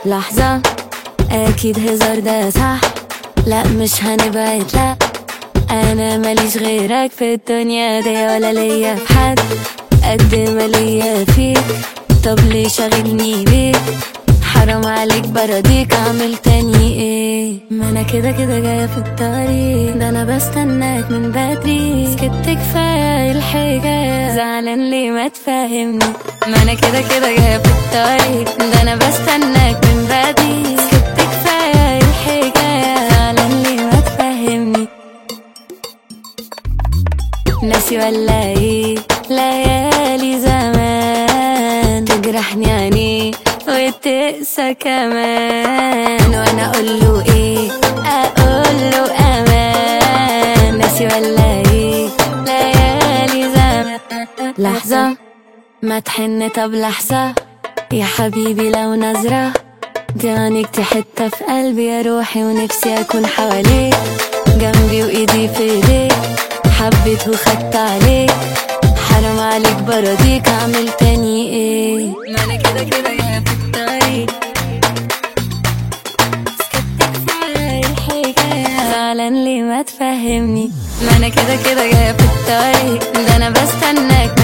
لحظة أكيد هزار ده صح لا مش هنبعد لا أنا ماليش غيرك في الدنيا دي ولا ليا في حد قد ما ليا فيك طب ليه شاغلني بيك حرام عليك برضيك اعمل تاني ايه ما انا كده كده جاية في الطريق ده انا بستناك من بدري سكت كفاية الحكاية زعلان ليه ما تفهمني ما انا كده كده جاية في الطريق ده انا بستناك من بدري سكت كفاية الحكاية زعلان ليه ما تفهمني ناسي ولا ايه ليالي زمان تجرحني عينيه وتقسى كمان وانا اقول له ايه اقول له امان ناسي ولا ايه ليالي زمان لحظة ما تحن طب لحظة يا حبيبي لو نظرة دي عينيك دي حتة في قلبي يا روحي ونفسي اكون حواليك جنبي وايدي في ايديك حبيت وخدت عليك حرام عليك برضيك اعمل تاني ايه ما انا كده كده جايه في الطريق سكتك في الحكايه زعلان ليه ما تفهمني ما انا كده كده جايه في الطريق ده انا بستناك